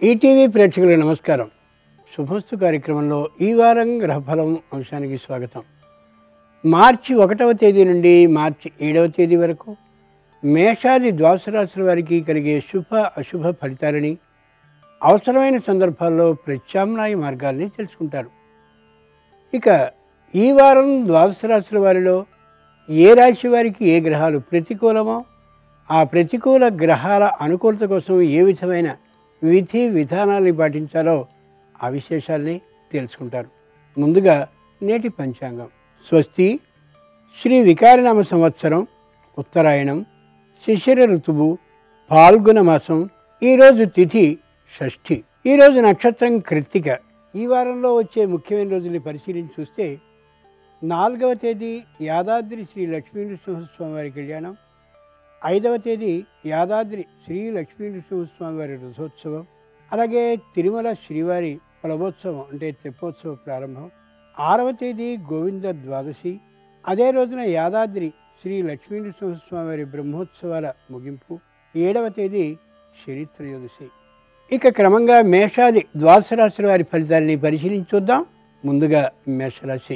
ETV ప్రేక్షకులకు నమస్కారం శుభస్తు కార్యక్రమంలో ఈ వారం గ్రహఫలం అంశానికి స్వాగతం మార్చి ఒకటవ తేదీ నుండి మార్చి ఏడవ తేదీ వరకు మేషాది ద్వాదశ రాశుల వారికి కలిగే శుభ అశుభ ఫలితాలని అవసరమైన సందర్భాల్లో ప్రత్యామ్నాయ మార్గాల్ని తెలుసుకుంటారు ఇక ఈ వారం ద్వాదశ రాశుల వారిలో ఏ రాశి వారికి ఏ గ్రహాలు ప్రతికూలమో ఆ ప్రతికూల గ్రహాల అనుకూలత కోసం ఏ విధమైన విధి విధానాన్ని పాటించాలో ఆ విశేషాల్ని తెలుసుకుంటారు ముందుగా నేటి పంచాంగం స్వస్తి శ్రీ వికారనామ సంవత్సరం ఉత్తరాయణం శిశిర ఋతువు పాల్గొన మాసం ఈరోజు తిథి షష్ఠి ఈరోజు నక్షత్రం కృత్తిక ఈ వారంలో వచ్చే ముఖ్యమైన రోజుల్ని పరిశీలించి చూస్తే నాలుగవ తేదీ యాదాద్రి శ్రీ లక్ష్మీనరసింహస్వామి వారి కళ్యాణం ఐదవ తేదీ యాదాద్రి శ్రీ లక్ష్మీనరసింహస్వామి వారి రథోత్సవం అలాగే తిరుమల శ్రీవారి ప్లవోత్సవం అంటే తెప్పోత్సవ ప్రారంభం ఆరవ తేదీ గోవింద ద్వాదశి అదే రోజున యాదాద్రి శ్రీ లక్ష్మీనరసింహస్వామి వారి బ్రహ్మోత్సవాల ముగింపు ఏడవ తేదీ శనిత్రయోదశి ఇక క్రమంగా మేషాది ద్వాదశ రాశుల వారి ఫలితాలని పరిశీలించి చూద్దాం ముందుగా మేషరాశి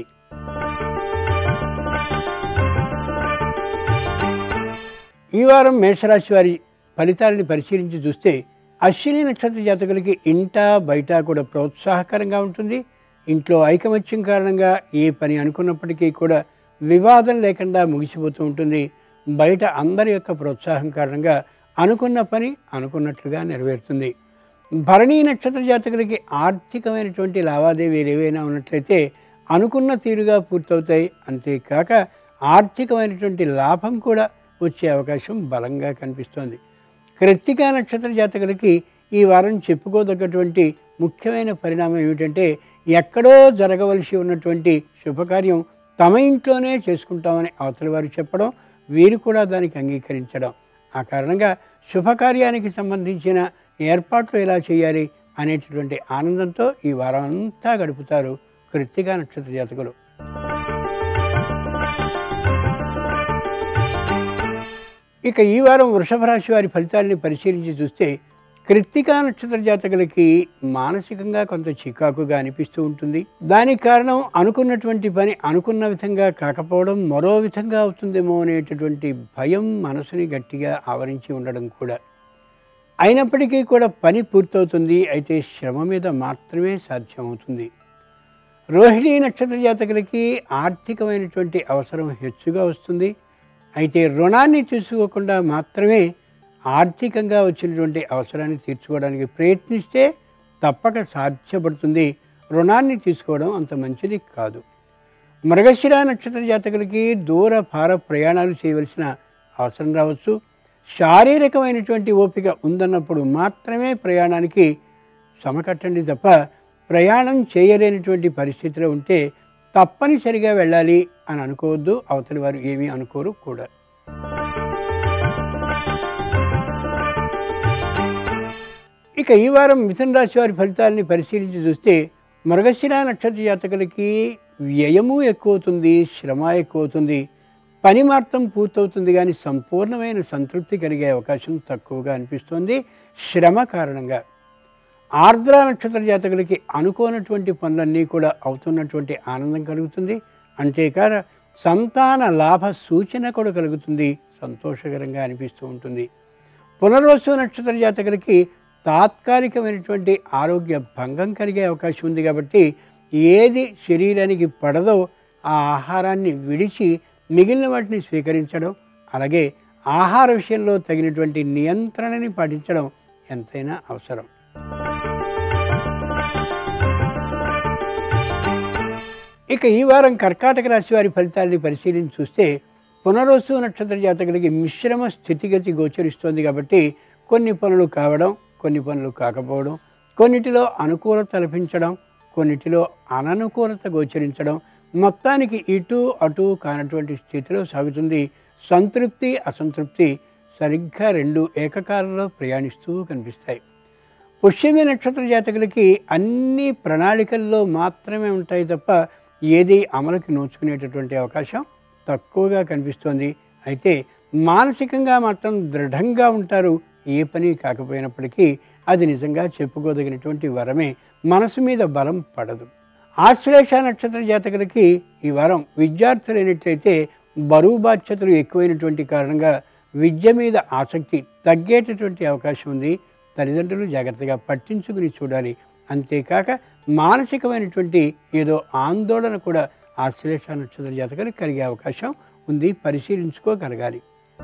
ఈ వారం మేషరాశి వారి ఫలితాలని పరిశీలించి చూస్తే అశ్విని నక్షత్ర జాతకులకి ఇంట బయట కూడా ప్రోత్సాహకరంగా ఉంటుంది ఇంట్లో ఐకమత్యం కారణంగా ఏ పని అనుకున్నప్పటికీ కూడా వివాదం లేకుండా ముగిసిపోతూ ఉంటుంది బయట అందరి యొక్క ప్రోత్సాహం కారణంగా అనుకున్న పని అనుకున్నట్లుగా నెరవేరుతుంది భరణీ నక్షత్ర జాతకులకి ఆర్థికమైనటువంటి లావాదేవీలు ఏవైనా ఉన్నట్లయితే అనుకున్న తీరుగా పూర్తవుతాయి అంతేకాక ఆర్థికమైనటువంటి లాభం కూడా వచ్చే అవకాశం బలంగా కనిపిస్తోంది కృత్తికా నక్షత్ర జాతకులకి ఈ వారం చెప్పుకోదగ్గటువంటి ముఖ్యమైన పరిణామం ఏమిటంటే ఎక్కడో జరగవలసి ఉన్నటువంటి శుభకార్యం తమ ఇంట్లోనే చేసుకుంటామని అవతలి వారు చెప్పడం వీరు కూడా దానికి అంగీకరించడం ఆ కారణంగా శుభకార్యానికి సంబంధించిన ఏర్పాట్లు ఎలా చేయాలి అనేటటువంటి ఆనందంతో ఈ వారం అంతా గడుపుతారు కృత్తికా నక్షత్ర జాతకులు ఇక ఈ వారం వృషభ రాశి వారి ఫలితాలని పరిశీలించి చూస్తే కృత్తికా నక్షత్ర జాతకులకి మానసికంగా కొంత చికాకుగా అనిపిస్తూ ఉంటుంది దానికి కారణం అనుకున్నటువంటి పని అనుకున్న విధంగా కాకపోవడం మరో విధంగా అవుతుందేమో అనేటటువంటి భయం మనసుని గట్టిగా ఆవరించి ఉండడం కూడా అయినప్పటికీ కూడా పని పూర్తవుతుంది అయితే శ్రమ మీద మాత్రమే సాధ్యమవుతుంది రోహిణీ నక్షత్ర జాతకులకి ఆర్థికమైనటువంటి అవసరం హెచ్చుగా వస్తుంది అయితే రుణాన్ని తీసుకోకుండా మాత్రమే ఆర్థికంగా వచ్చినటువంటి అవసరాన్ని తీర్చుకోవడానికి ప్రయత్నిస్తే తప్పక సాధ్యపడుతుంది రుణాన్ని తీసుకోవడం అంత మంచిది కాదు మృగశిర నక్షత్ర జాతకులకి దూర భార ప్రయాణాలు చేయవలసిన అవసరం రావచ్చు శారీరకమైనటువంటి ఓపిక ఉందన్నప్పుడు మాత్రమే ప్రయాణానికి సమకట్టండి తప్ప ప్రయాణం చేయలేనటువంటి పరిస్థితిలో ఉంటే తప్పనిసరిగా వెళ్ళాలి అని అనుకోవద్దు అవతలి వారు ఏమీ అనుకోరు కూడా ఇక ఈ వారం మిథున రాశి వారి ఫలితాలని పరిశీలించి చూస్తే మృగశిర నక్షత్ర జాతకులకి వ్యయము ఎక్కువవుతుంది శ్రమ ఎక్కువవుతుంది పని మాత్రం పూర్తవుతుంది కానీ సంపూర్ణమైన సంతృప్తి కలిగే అవకాశం తక్కువగా అనిపిస్తుంది శ్రమ కారణంగా ఆర్ద్ర నక్షత్ర జాతకులకి అనుకోనటువంటి పనులన్నీ కూడా అవుతున్నటువంటి ఆనందం కలుగుతుంది అంతేకాక సంతాన లాభ సూచన కూడా కలుగుతుంది సంతోషకరంగా అనిపిస్తూ ఉంటుంది పునర్వసు నక్షత్ర జాతకులకి తాత్కాలికమైనటువంటి ఆరోగ్య భంగం కలిగే అవకాశం ఉంది కాబట్టి ఏది శరీరానికి పడదో ఆ ఆహారాన్ని విడిచి మిగిలిన వాటిని స్వీకరించడం అలాగే ఆహార విషయంలో తగినటువంటి నియంత్రణని పాటించడం ఎంతైనా అవసరం ఇక ఈ వారం కర్కాటక రాశి వారి ఫలితాలని పరిశీలించి చూస్తే పునరోసు నక్షత్ర జాతకులకి మిశ్రమ స్థితిగతి గోచరిస్తోంది కాబట్టి కొన్ని పనులు కావడం కొన్ని పనులు కాకపోవడం కొన్నిటిలో అనుకూలత లభించడం కొన్నిటిలో అననుకూలత గోచరించడం మొత్తానికి ఇటు అటు కానటువంటి స్థితిలో సాగుతుంది సంతృప్తి అసంతృప్తి సరిగ్గా రెండు ఏకకాలంలో ప్రయాణిస్తూ కనిపిస్తాయి పుష్యమి నక్షత్ర జాతకులకి అన్ని ప్రణాళికల్లో మాత్రమే ఉంటాయి తప్ప ఏది అమలుకి నోచుకునేటటువంటి అవకాశం తక్కువగా కనిపిస్తోంది అయితే మానసికంగా మాత్రం దృఢంగా ఉంటారు ఏ పని కాకపోయినప్పటికీ అది నిజంగా చెప్పుకోదగినటువంటి వరమే మనసు మీద బలం పడదు ఆశ్లేష నక్షత్ర జాతకులకి ఈ వారం విద్యార్థులైనట్లయితే బరువు బాధ్యతలు ఎక్కువైనటువంటి కారణంగా విద్య మీద ఆసక్తి తగ్గేటటువంటి అవకాశం ఉంది తల్లిదండ్రులు జాగ్రత్తగా పట్టించుకుని చూడాలి అంతేకాక మానసికమైనటువంటి ఏదో ఆందోళన కూడా ఆశ్లేష నక్షత్ర జాతకులకు కలిగే అవకాశం ఉంది పరిశీలించుకోగలగాలి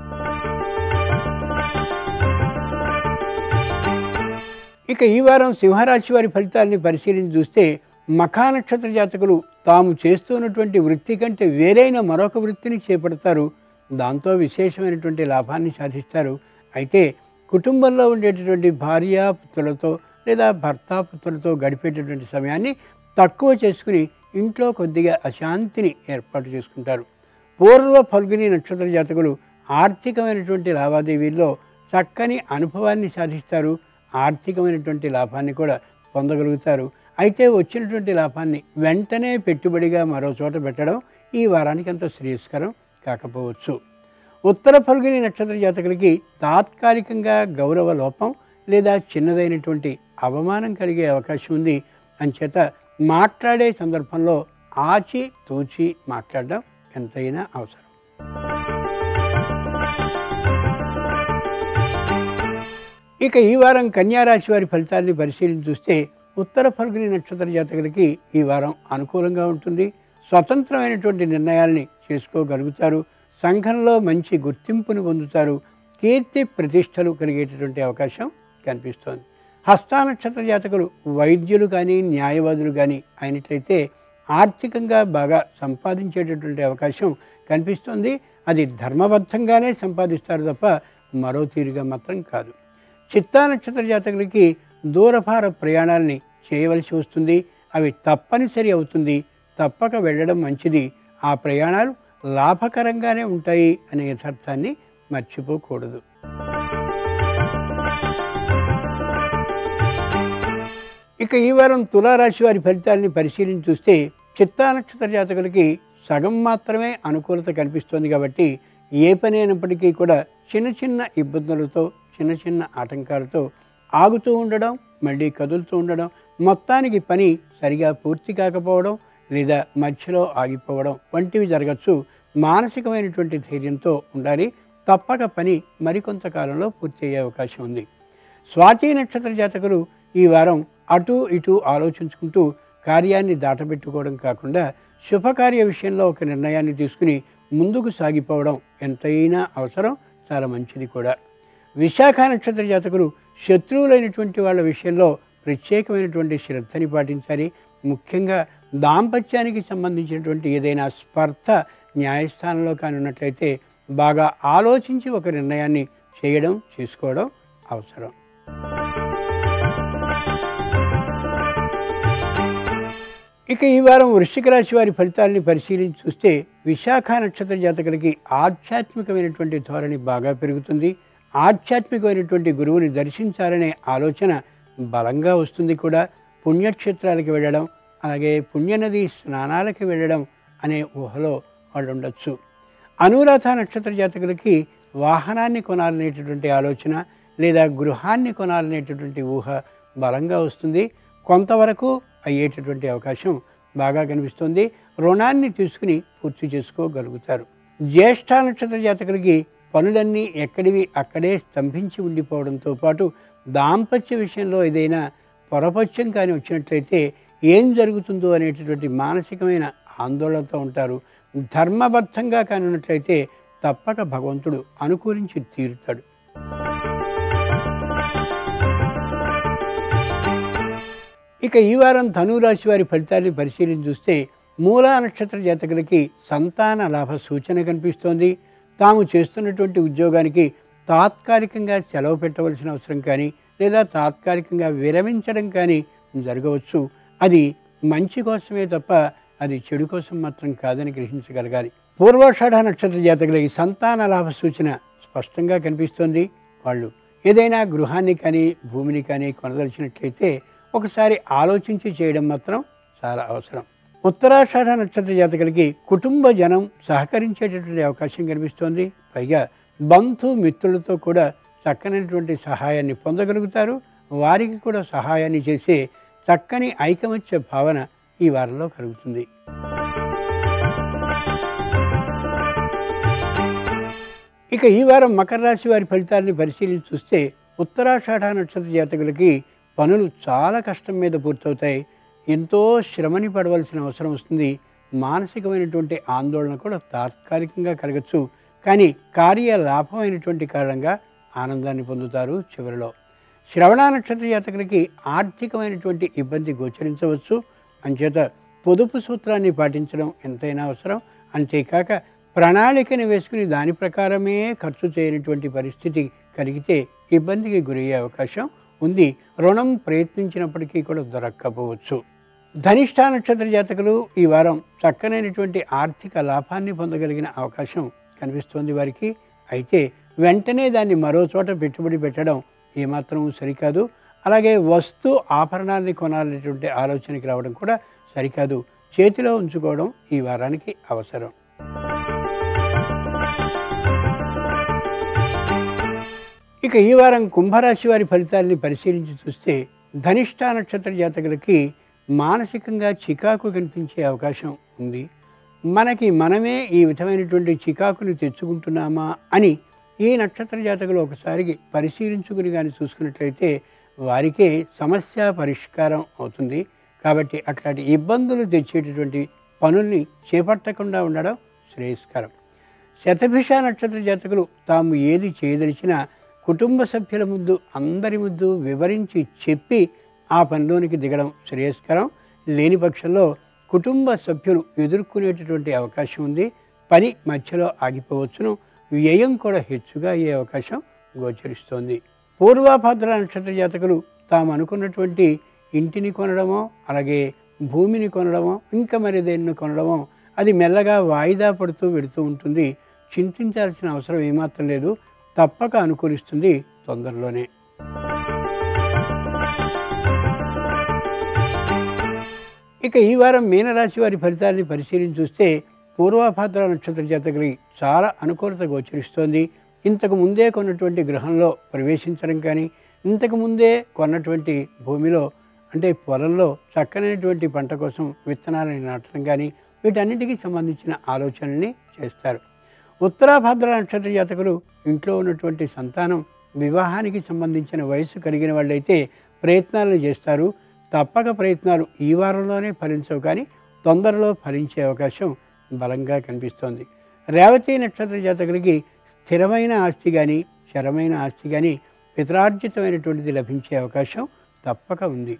ఇక ఈ వారం సింహరాశి వారి ఫలితాలని పరిశీలించి చూస్తే మఖా నక్షత్ర జాతకులు తాము చేస్తున్నటువంటి వృత్తి కంటే వేరైన మరొక వృత్తిని చేపడతారు దాంతో విశేషమైనటువంటి లాభాన్ని సాధిస్తారు అయితే కుటుంబంలో ఉండేటటువంటి భార్య పుత్రులతో లేదా భర్త పుత్రులతో గడిపేటటువంటి సమయాన్ని తక్కువ చేసుకుని ఇంట్లో కొద్దిగా అశాంతిని ఏర్పాటు చేసుకుంటారు పూర్వ ఫల్గుని నక్షత్ర జాతకులు ఆర్థికమైనటువంటి లావాదేవీల్లో చక్కని అనుభవాన్ని సాధిస్తారు ఆర్థికమైనటువంటి లాభాన్ని కూడా పొందగలుగుతారు అయితే వచ్చినటువంటి లాభాన్ని వెంటనే పెట్టుబడిగా మరో చోట పెట్టడం ఈ వారానికి అంత శ్రేయస్కరం కాకపోవచ్చు ఉత్తర ఫల్గుని నక్షత్ర జాతకులకి తాత్కాలికంగా గౌరవ లోపం లేదా చిన్నదైనటువంటి అవమానం కలిగే అవకాశం ఉంది అంచేత మాట్లాడే సందర్భంలో ఆచి తూచి మాట్లాడడం ఎంతైనా అవసరం ఇక ఈ వారం కన్యారాశి వారి ఫలితాన్ని పరిశీలించి చూస్తే ఉత్తర ఫల్గుని నక్షత్ర జాతకులకి ఈ వారం అనుకూలంగా ఉంటుంది స్వతంత్రమైనటువంటి నిర్ణయాల్ని చేసుకోగలుగుతారు సంఘంలో మంచి గుర్తింపును పొందుతారు కీర్తి ప్రతిష్టలు కలిగేటటువంటి అవకాశం కనిపిస్తోంది హస్తా నక్షత్ర జాతకులు వైద్యులు కానీ న్యాయవాదులు కానీ అయినట్లయితే ఆర్థికంగా బాగా సంపాదించేటటువంటి అవకాశం కనిపిస్తుంది అది ధర్మబద్ధంగానే సంపాదిస్తారు తప్ప మరో తీరుగా మాత్రం కాదు చిత్తా నక్షత్ర జాతకులకి దూరభార ప్రయాణాలని చేయవలసి వస్తుంది అవి తప్పనిసరి అవుతుంది తప్పక వెళ్ళడం మంచిది ఆ ప్రయాణాలు లాభకరంగానే ఉంటాయి అనే యథార్థాన్ని మర్చిపోకూడదు ఇక ఈ వారం తులారాశి వారి ఫలితాలని పరిశీలించి చూస్తే చిత్తా నక్షత్ర జాతకులకి సగం మాత్రమే అనుకూలత కనిపిస్తోంది కాబట్టి ఏ పని అయినప్పటికీ కూడా చిన్న చిన్న ఇబ్బందులతో చిన్న చిన్న ఆటంకాలతో ఆగుతూ ఉండడం మళ్ళీ కదులుతూ ఉండడం మొత్తానికి పని సరిగా పూర్తి కాకపోవడం లేదా మధ్యలో ఆగిపోవడం వంటివి జరగచ్చు మానసికమైనటువంటి ధైర్యంతో ఉండాలి తప్పక పని మరికొంతకాలంలో పూర్తి అయ్యే అవకాశం ఉంది స్వాతి నక్షత్ర జాతకులు ఈ వారం అటు ఇటు ఆలోచించుకుంటూ కార్యాన్ని దాటబెట్టుకోవడం కాకుండా శుభకార్య విషయంలో ఒక నిర్ణయాన్ని తీసుకుని ముందుకు సాగిపోవడం ఎంతైనా అవసరం చాలా మంచిది కూడా విశాఖ నక్షత్ర జాతకులు శత్రువులైనటువంటి వాళ్ళ విషయంలో ప్రత్యేకమైనటువంటి శ్రద్ధని పాటించాలి ముఖ్యంగా దాంపత్యానికి సంబంధించినటువంటి ఏదైనా స్పర్ధ న్యాయస్థానంలో కానీ ఉన్నట్లయితే బాగా ఆలోచించి ఒక నిర్ణయాన్ని చేయడం చేసుకోవడం అవసరం ఇక ఈ వారం వృశ్చిక రాశి వారి ఫలితాలని పరిశీలించి చూస్తే విశాఖ నక్షత్ర జాతకులకి ఆధ్యాత్మికమైనటువంటి ధోరణి బాగా పెరుగుతుంది ఆధ్యాత్మికమైనటువంటి గురువుని దర్శించాలనే ఆలోచన బలంగా వస్తుంది కూడా పుణ్యక్షేత్రాలకు వెళ్ళడం అలాగే పుణ్యనది స్నానాలకి వెళ్ళడం అనే ఊహలో వాళ్ళు ఉండొచ్చు అనురాధ నక్షత్ర జాతకులకి వాహనాన్ని కొనాలనేటటువంటి ఆలోచన లేదా గృహాన్ని కొనాలనేటటువంటి ఊహ బలంగా వస్తుంది కొంతవరకు అయ్యేటటువంటి అవకాశం బాగా కనిపిస్తుంది రుణాన్ని తీసుకుని పూర్తి చేసుకోగలుగుతారు జ్యేష్ఠ నక్షత్ర జాతకులకి పనులన్నీ ఎక్కడివి అక్కడే స్తంభించి ఉండిపోవడంతో పాటు దాంపత్య విషయంలో ఏదైనా పొరపత్యం కానీ వచ్చినట్లయితే ఏం జరుగుతుందో అనేటటువంటి మానసికమైన ఆందోళనతో ఉంటారు ధర్మబద్ధంగా కానీ ఉన్నట్లయితే తప్పక భగవంతుడు అనుకూలించి తీరుతాడు ఇక ఈ వారం ధనురాశి వారి ఫలితాన్ని పరిశీలించి చూస్తే మూలా నక్షత్ర జాతకులకి సంతాన లాభ సూచన కనిపిస్తోంది తాము చేస్తున్నటువంటి ఉద్యోగానికి తాత్కాలికంగా సెలవు పెట్టవలసిన అవసరం కానీ లేదా తాత్కాలికంగా విరమించడం కానీ జరగవచ్చు అది మంచి కోసమే తప్ప అది చెడు కోసం మాత్రం కాదని గ్రహించగలగాలి పూర్వాషాఢ నక్షత్ర జాతకులకి సంతాన లాభ సూచన స్పష్టంగా కనిపిస్తోంది వాళ్ళు ఏదైనా గృహాన్ని కానీ భూమిని కానీ కొనదలిచినట్లయితే ఒకసారి ఆలోచించి చేయడం మాత్రం చాలా అవసరం ఉత్తరాషాఢ నక్షత్ర జాతకులకి కుటుంబ జనం సహకరించేటటువంటి అవకాశం కనిపిస్తోంది పైగా బంధు మిత్రులతో కూడా చక్కనైనటువంటి సహాయాన్ని పొందగలుగుతారు వారికి కూడా సహాయాన్ని చేసే చక్కని ఐకమత్య భావన ఈ వారంలో కలుగుతుంది ఇక ఈ వారం మకర రాశి వారి ఫలితాలని పరిశీలించి చూస్తే ఉత్తరాషాఢ నక్షత్ర జాతకులకి పనులు చాలా కష్టం మీద పూర్తవుతాయి ఎంతో శ్రమని పడవలసిన అవసరం వస్తుంది మానసికమైనటువంటి ఆందోళన కూడా తాత్కాలికంగా కలగచ్చు కానీ కార్య లాభమైనటువంటి కారణంగా ఆనందాన్ని పొందుతారు చివరిలో శ్రవణ నక్షత్ర జాతకులకి ఆర్థికమైనటువంటి ఇబ్బంది గోచరించవచ్చు అంచేత పొదుపు సూత్రాన్ని పాటించడం ఎంతైనా అవసరం అంతేకాక ప్రణాళికని వేసుకుని దాని ప్రకారమే ఖర్చు చేయనటువంటి పరిస్థితి కలిగితే ఇబ్బందికి గురయ్యే అవకాశం ఉంది రుణం ప్రయత్నించినప్పటికీ కూడా దొరక్కపోవచ్చు ధనిష్ట నక్షత్ర జాతకులు ఈ వారం చక్కనైనటువంటి ఆర్థిక లాభాన్ని పొందగలిగిన అవకాశం కనిపిస్తోంది వారికి అయితే వెంటనే దాన్ని మరో చోట పెట్టుబడి పెట్టడం ఏమాత్రం సరికాదు అలాగే వస్తు ఆభరణాన్ని కొనాలనేటువంటి ఆలోచనకి రావడం కూడా సరికాదు చేతిలో ఉంచుకోవడం ఈ వారానికి అవసరం ఇక ఈ వారం కుంభరాశి వారి ఫలితాలని పరిశీలించి చూస్తే ధనిష్ట నక్షత్ర జాతకులకి మానసికంగా చికాకు కనిపించే అవకాశం ఉంది మనకి మనమే ఈ విధమైనటువంటి చికాకుని తెచ్చుకుంటున్నామా అని ఈ నక్షత్ర జాతకులు ఒకసారికి పరిశీలించుకుని కానీ చూసుకున్నట్లయితే వారికే సమస్య పరిష్కారం అవుతుంది కాబట్టి అట్లాంటి ఇబ్బందులు తెచ్చేటటువంటి పనుల్ని చేపట్టకుండా ఉండడం శ్రేయస్కరం శతభిష నక్షత్ర జాతకులు తాము ఏది చేయదలిచినా కుటుంబ సభ్యుల ముందు అందరి ముందు వివరించి చెప్పి ఆ పనిలోనికి దిగడం శ్రేయస్కరం లేని పక్షంలో కుటుంబ సభ్యులు ఎదుర్కొనేటటువంటి అవకాశం ఉంది పని మధ్యలో ఆగిపోవచ్చును వ్యయం కూడా హెచ్చుగా అయ్యే అవకాశం గోచరిస్తోంది పూర్వాభద్ర నక్షత్ర జాతకులు తాము అనుకున్నటువంటి ఇంటిని కొనడమో అలాగే భూమిని కొనడమో ఇంకా మరి దేన్ని కొనడమో అది మెల్లగా వాయిదా పడుతూ వెడుతూ ఉంటుంది చింతించాల్సిన అవసరం ఏమాత్రం లేదు తప్పక అనుకూలిస్తుంది తొందరలోనే ఇక ఈ వారం మీనరాశి వారి ఫలితాన్ని పరిశీలించి చూస్తే పూర్వభద్ర నక్షత్ర జాతకులకి చాలా అనుకూలత గోచరిస్తోంది ఇంతకు ముందే కొన్నటువంటి గృహంలో ప్రవేశించడం కానీ ఇంతకు ముందే కొన్నటువంటి భూమిలో అంటే పొలంలో చక్కనైనటువంటి పంట కోసం విత్తనాలను నాటడం కానీ వీటన్నిటికీ సంబంధించిన ఆలోచనల్ని చేస్తారు ఉత్తరాభద్ర నక్షత్ర జాతకులు ఇంట్లో ఉన్నటువంటి సంతానం వివాహానికి సంబంధించిన వయసు కలిగిన వాళ్ళైతే ప్రయత్నాలను చేస్తారు తప్పక ప్రయత్నాలు ఈ వారంలోనే ఫలించవు కానీ తొందరలో ఫలించే అవకాశం బలంగా కనిపిస్తోంది రేవతి నక్షత్ర జాతకులకి స్థిరమైన ఆస్తి కానీ చరమైన ఆస్తి కానీ పితరార్జితమైనటువంటిది లభించే అవకాశం తప్పక ఉంది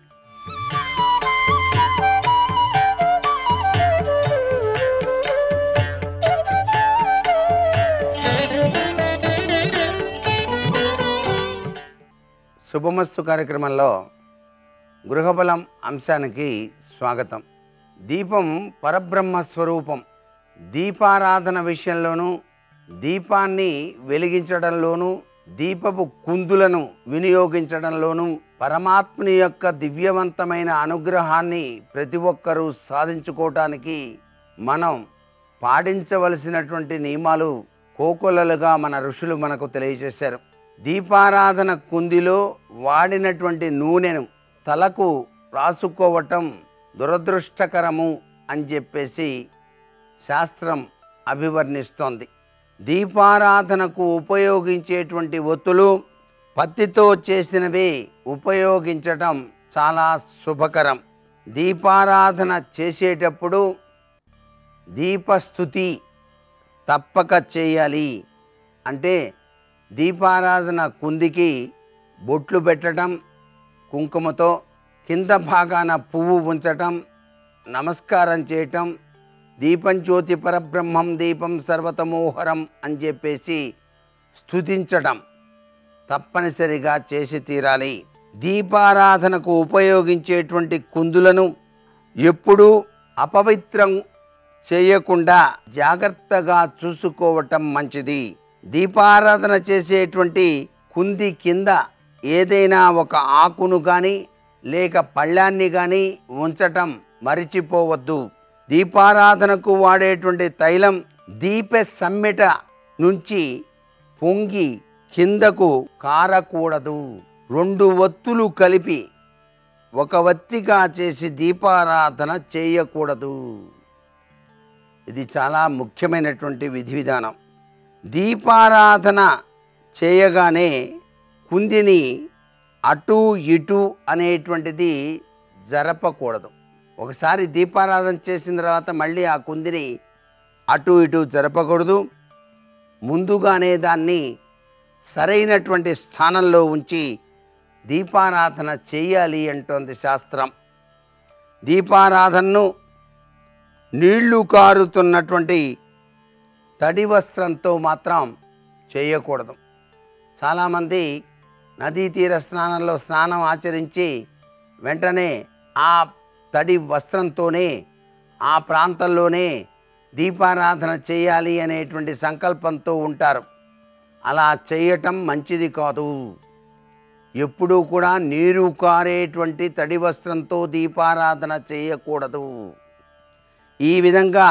శుభమస్తు కార్యక్రమంలో గృహబలం అంశానికి స్వాగతం దీపం పరబ్రహ్మ స్వరూపం దీపారాధన విషయంలోనూ దీపాన్ని వెలిగించడంలోనూ దీపపు కుందులను వినియోగించడంలోనూ పరమాత్ముని యొక్క దివ్యవంతమైన అనుగ్రహాన్ని ప్రతి ఒక్కరూ సాధించుకోవటానికి మనం పాటించవలసినటువంటి నియమాలు కోకొల్లలుగా మన ఋషులు మనకు తెలియజేశారు దీపారాధన కుందిలో వాడినటువంటి నూనెను తలకు రాసుకోవటం దురదృష్టకరము అని చెప్పేసి శాస్త్రం అభివర్ణిస్తోంది దీపారాధనకు ఉపయోగించేటువంటి ఒత్తులు పత్తితో చేసినవి ఉపయోగించటం చాలా శుభకరం దీపారాధన చేసేటప్పుడు దీపస్థుతి తప్పక చేయాలి అంటే దీపారాధన కుందికి బొట్లు పెట్టడం కుంకుమతో కింద భాగాన పువ్వు ఉంచటం నమస్కారం చేయటం దీపం జ్యోతి పరబ్రహ్మం దీపం సర్వతమోహరం అని చెప్పేసి స్తుతించటం తప్పనిసరిగా చేసి తీరాలి దీపారాధనకు ఉపయోగించేటువంటి కుందులను ఎప్పుడూ అపవిత్రం చేయకుండా జాగ్రత్తగా చూసుకోవటం మంచిది దీపారాధన చేసేటువంటి కుంది కింద ఏదైనా ఒక ఆకును కానీ లేక పళ్ళాన్ని కానీ ఉంచటం మరిచిపోవద్దు దీపారాధనకు వాడేటువంటి తైలం దీప సమ్మెట నుంచి పొంగి కిందకు కారకూడదు రెండు ఒత్తులు కలిపి ఒక వత్తిగా చేసి దీపారాధన చేయకూడదు ఇది చాలా ముఖ్యమైనటువంటి విధి విధానం దీపారాధన చేయగానే కుందిని అటు ఇటు అనేటువంటిది జరపకూడదు ఒకసారి దీపారాధన చేసిన తర్వాత మళ్ళీ ఆ కుందిని అటు ఇటు జరపకూడదు ముందుగానే దాన్ని సరైనటువంటి స్థానంలో ఉంచి దీపారాధన చేయాలి అంటోంది శాస్త్రం దీపారాధనను నీళ్లు కారుతున్నటువంటి తడి వస్త్రంతో మాత్రం చేయకూడదు చాలామంది నదీ తీర స్నానంలో స్నానం ఆచరించి వెంటనే ఆ తడి వస్త్రంతోనే ఆ ప్రాంతంలోనే దీపారాధన చేయాలి అనేటువంటి సంకల్పంతో ఉంటారు అలా చేయటం మంచిది కాదు ఎప్పుడూ కూడా నీరు కారేటువంటి తడి వస్త్రంతో దీపారాధన చేయకూడదు ఈ విధంగా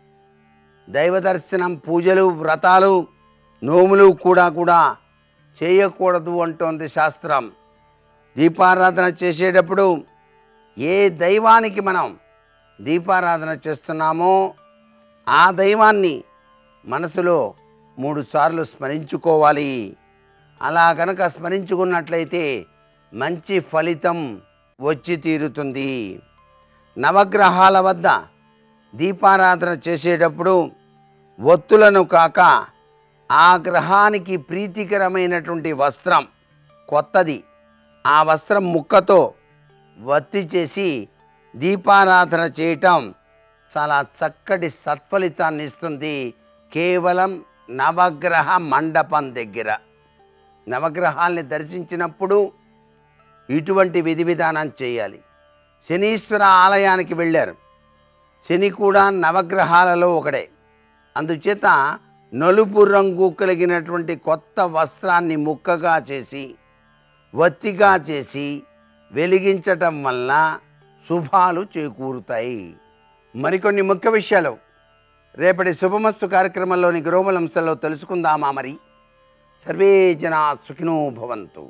దైవ దర్శనం పూజలు వ్రతాలు నోములు కూడా కూడా చేయకూడదు అంటోంది శాస్త్రం దీపారాధన చేసేటప్పుడు ఏ దైవానికి మనం దీపారాధన చేస్తున్నామో ఆ దైవాన్ని మనసులో మూడు సార్లు స్మరించుకోవాలి అలా కనుక స్మరించుకున్నట్లయితే మంచి ఫలితం వచ్చి తీరుతుంది నవగ్రహాల వద్ద దీపారాధన చేసేటప్పుడు ఒత్తులను కాక ఆ గ్రహానికి ప్రీతికరమైనటువంటి వస్త్రం కొత్తది ఆ వస్త్రం ముక్కతో వత్తి చేసి దీపారాధన చేయటం చాలా చక్కటి సత్ఫలితాన్ని ఇస్తుంది కేవలం నవగ్రహ మండపం దగ్గర నవగ్రహాల్ని దర్శించినప్పుడు ఇటువంటి విధి విధానం చేయాలి శనీశ్వర ఆలయానికి వెళ్ళారు శని కూడా నవగ్రహాలలో ఒకడే అందుచేత నలుపు రంగు కలిగినటువంటి కొత్త వస్త్రాన్ని ముక్కగా చేసి వత్తిగా చేసి వెలిగించటం వల్ల శుభాలు చేకూరుతాయి మరికొన్ని ముఖ్య విషయాలు రేపటి శుభమస్తు కార్యక్రమంలోని గ్రోమలంశంలో తెలుసుకుందామా మరి సర్వే జనా సుఖినో భవంతు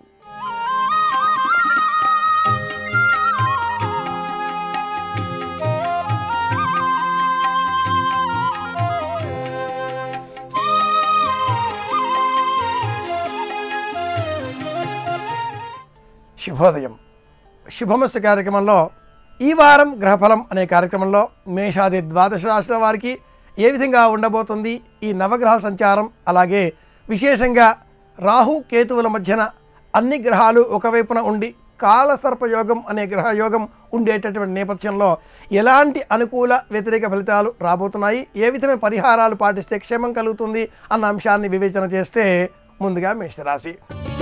శుభోదయం శుభమస్సు కార్యక్రమంలో ఈ వారం గ్రహఫలం అనే కార్యక్రమంలో మేషాది ద్వాదశ రాశుల వారికి ఏ విధంగా ఉండబోతుంది ఈ నవగ్రహాల సంచారం అలాగే విశేషంగా రాహు కేతువుల మధ్యన అన్ని గ్రహాలు ఒకవైపున ఉండి కాలసర్పయోగం అనే గ్రహ యోగం ఉండేటటువంటి నేపథ్యంలో ఎలాంటి అనుకూల వ్యతిరేక ఫలితాలు రాబోతున్నాయి ఏ విధమైన పరిహారాలు పాటిస్తే క్షేమం కలుగుతుంది అన్న అంశాన్ని వివేచన చేస్తే ముందుగా మేషరాశి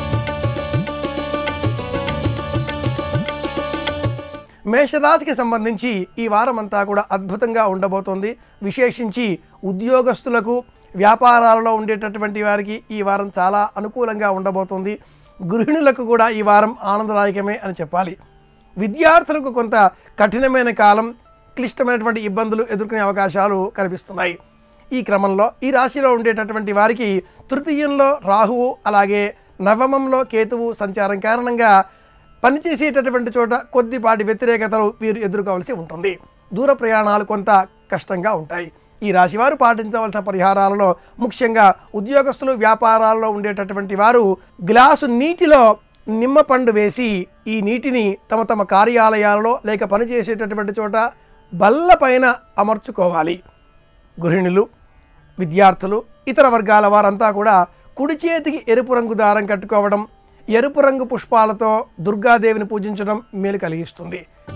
మేషరాశికి సంబంధించి ఈ వారం అంతా కూడా అద్భుతంగా ఉండబోతోంది విశేషించి ఉద్యోగస్తులకు వ్యాపారాలలో ఉండేటటువంటి వారికి ఈ వారం చాలా అనుకూలంగా ఉండబోతుంది గృహిణులకు కూడా ఈ వారం ఆనందదాయకమే అని చెప్పాలి విద్యార్థులకు కొంత కఠినమైన కాలం క్లిష్టమైనటువంటి ఇబ్బందులు ఎదుర్కొనే అవకాశాలు కనిపిస్తున్నాయి ఈ క్రమంలో ఈ రాశిలో ఉండేటటువంటి వారికి తృతీయంలో రాహువు అలాగే నవమంలో కేతువు సంచారం కారణంగా పనిచేసేటటువంటి చోట కొద్దిపాటి వ్యతిరేకతలు వీరు ఎదుర్కోవాల్సి ఉంటుంది దూర ప్రయాణాలు కొంత కష్టంగా ఉంటాయి ఈ రాశివారు పాటించవలసిన పరిహారాలలో ముఖ్యంగా ఉద్యోగస్తులు వ్యాపారాల్లో ఉండేటటువంటి వారు గ్లాసు నీటిలో నిమ్మ పండు వేసి ఈ నీటిని తమ తమ కార్యాలయాలలో లేక పనిచేసేటటువంటి చోట బల్ల పైన అమర్చుకోవాలి గృహిణులు విద్యార్థులు ఇతర వర్గాల వారంతా కూడా కుడి చేతికి ఎరుపు రంగు దారం కట్టుకోవడం ఎరుపు రంగు పుష్పాలతో దుర్గాదేవిని పూజించడం మేలు కలిగిస్తుంది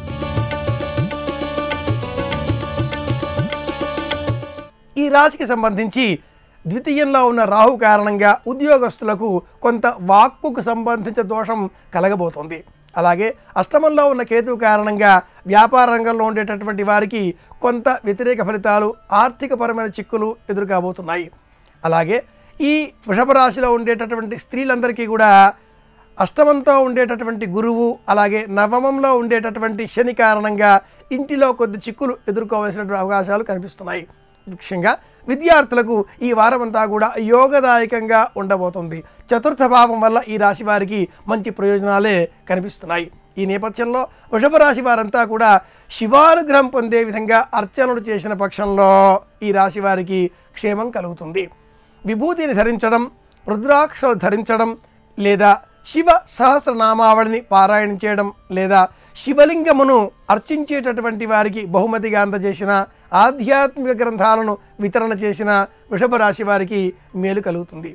ఈ రాశికి సంబంధించి ద్వితీయంలో ఉన్న రాహు కారణంగా ఉద్యోగస్తులకు కొంత వాక్కుకు సంబంధించిన దోషం కలగబోతోంది అలాగే అష్టమంలో ఉన్న కేతువు కారణంగా వ్యాపార రంగంలో ఉండేటటువంటి వారికి కొంత వ్యతిరేక ఫలితాలు ఆర్థికపరమైన చిక్కులు ఎదురుకాబోతున్నాయి అలాగే ఈ వృషభ రాశిలో ఉండేటటువంటి స్త్రీలందరికీ కూడా అష్టమంతో ఉండేటటువంటి గురువు అలాగే నవమంలో ఉండేటటువంటి శని కారణంగా ఇంటిలో కొద్ది చిక్కులు ఎదుర్కోవాల్సినటువంటి అవకాశాలు కనిపిస్తున్నాయి ముఖ్యంగా విద్యార్థులకు ఈ వారమంతా కూడా యోగదాయకంగా ఉండబోతుంది చతుర్థ భావం వల్ల ఈ రాశి వారికి మంచి ప్రయోజనాలే కనిపిస్తున్నాయి ఈ నేపథ్యంలో వృషభ రాశి వారంతా కూడా శివానుగ్రహం పొందే విధంగా అర్చనలు చేసిన పక్షంలో ఈ రాశి వారికి క్షేమం కలుగుతుంది విభూతిని ధరించడం రుద్రాక్షలు ధరించడం లేదా శివ సహస్రనామావళిని పారాయణం చేయడం లేదా శివలింగమును అర్చించేటటువంటి వారికి బహుమతిగా అందజేసిన ఆధ్యాత్మిక గ్రంథాలను వితరణ చేసిన వృషభ రాశి వారికి మేలు కలుగుతుంది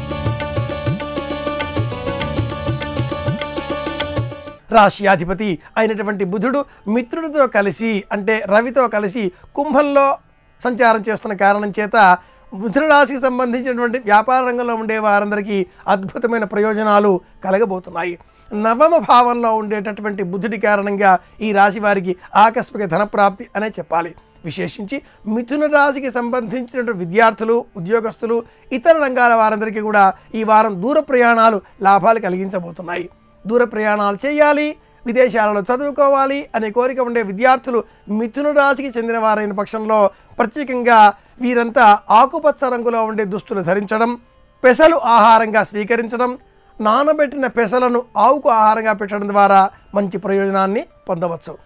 రాశ్యాధిపతి అయినటువంటి బుధుడు మిత్రుడితో కలిసి అంటే రవితో కలిసి కుంభంలో సంచారం చేస్తున్న కారణం చేత మిథున రాశికి సంబంధించినటువంటి వ్యాపార రంగంలో ఉండే వారందరికీ అద్భుతమైన ప్రయోజనాలు కలగబోతున్నాయి నవమ భావంలో ఉండేటటువంటి బుద్ధుడి కారణంగా ఈ రాశి వారికి ఆకస్మిక ధనప్రాప్తి అనే చెప్పాలి విశేషించి మిథున రాశికి సంబంధించినటువంటి విద్యార్థులు ఉద్యోగస్తులు ఇతర రంగాల వారందరికీ కూడా ఈ వారం దూర ప్రయాణాలు లాభాలు కలిగించబోతున్నాయి దూర ప్రయాణాలు చేయాలి విదేశాలలో చదువుకోవాలి అనే కోరిక ఉండే విద్యార్థులు మిథున రాశికి చెందిన వారైన పక్షంలో ప్రత్యేకంగా వీరంతా ఆకుపచ్చ రంగులో ఉండే దుస్తులు ధరించడం పెసలు ఆహారంగా స్వీకరించడం నానబెట్టిన పెసలను ఆవుకు ఆహారంగా పెట్టడం ద్వారా మంచి ప్రయోజనాన్ని పొందవచ్చు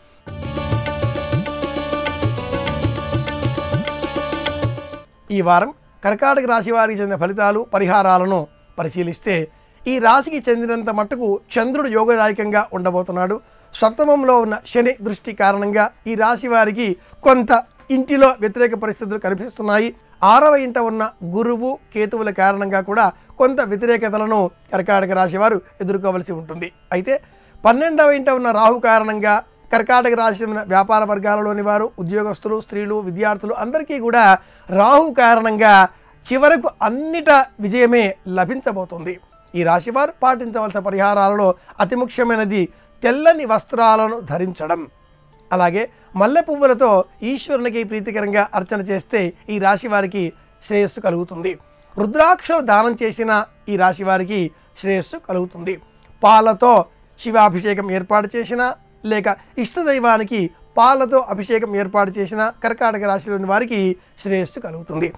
ఈ వారం కర్కాటక రాశి వారికి చెందిన ఫలితాలు పరిహారాలను పరిశీలిస్తే ఈ రాశికి చెందినంత మట్టుకు చంద్రుడు యోగదాయకంగా ఉండబోతున్నాడు సప్తమంలో ఉన్న శని దృష్టి కారణంగా ఈ రాశి వారికి కొంత ఇంటిలో వ్యతిరేక పరిస్థితులు కనిపిస్తున్నాయి ఆరవ ఇంట ఉన్న గురువు కేతువుల కారణంగా కూడా కొంత వ్యతిరేకతలను కర్కాటక రాశి వారు ఎదుర్కోవలసి ఉంటుంది అయితే పన్నెండవ ఇంట ఉన్న రాహు కారణంగా కర్కాటక రాశి ఉన్న వ్యాపార వర్గాలలోని వారు ఉద్యోగస్తులు స్త్రీలు విద్యార్థులు అందరికీ కూడా రాహు కారణంగా చివరకు అన్నిట విజయమే లభించబోతుంది ఈ రాశివారు పాటించవలసిన పరిహారాలలో అతి ముఖ్యమైనది తెల్లని వస్త్రాలను ధరించడం అలాగే మల్లె పువ్వులతో ఈశ్వరునికి ప్రీతికరంగా అర్చన చేస్తే ఈ రాశి వారికి శ్రేయస్సు కలుగుతుంది రుద్రాక్షలు దానం చేసిన ఈ రాశి వారికి శ్రేయస్సు కలుగుతుంది పాలతో శివాభిషేకం ఏర్పాటు చేసిన లేక ఇష్టదైవానికి పాలతో అభిషేకం ఏర్పాటు చేసిన కర్కాటక రాశిలోని వారికి శ్రేయస్సు కలుగుతుంది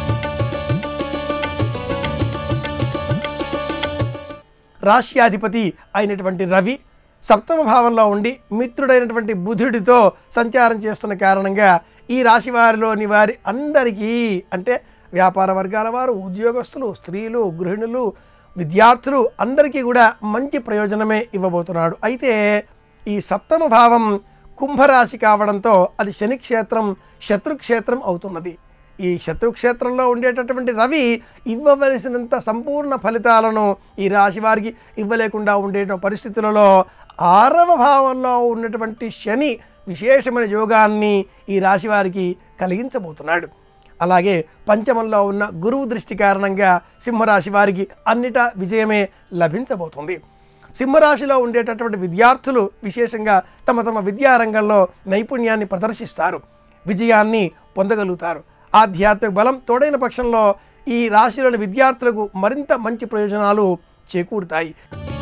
రాశ్యాధిపతి అయినటువంటి రవి సప్తమ భావంలో ఉండి మిత్రుడైనటువంటి బుధుడితో సంచారం చేస్తున్న కారణంగా ఈ రాశి వారిలోని వారి అందరికీ అంటే వ్యాపార వర్గాల వారు ఉద్యోగస్తులు స్త్రీలు గృహిణులు విద్యార్థులు అందరికీ కూడా మంచి ప్రయోజనమే ఇవ్వబోతున్నాడు అయితే ఈ సప్తమ భావం కుంభరాశి కావడంతో అది శనిక్షేత్రం శత్రుక్షేత్రం అవుతున్నది ఈ శత్రుక్షేత్రంలో ఉండేటటువంటి రవి ఇవ్వవలసినంత సంపూర్ణ ఫలితాలను ఈ రాశి వారికి ఇవ్వలేకుండా ఉండే పరిస్థితులలో ఆరవ భావంలో ఉన్నటువంటి శని విశేషమైన యోగాన్ని ఈ రాశి వారికి కలిగించబోతున్నాడు అలాగే పంచమంలో ఉన్న గురువు దృష్టి కారణంగా సింహరాశి వారికి అన్నిటా విజయమే లభించబోతుంది సింహరాశిలో ఉండేటటువంటి విద్యార్థులు విశేషంగా తమ తమ విద్యారంగంలో నైపుణ్యాన్ని ప్రదర్శిస్తారు విజయాన్ని పొందగలుగుతారు ఆధ్యాత్మిక బలం తోడైన పక్షంలో ఈ రాశిలోని విద్యార్థులకు మరింత మంచి ప్రయోజనాలు చేకూరుతాయి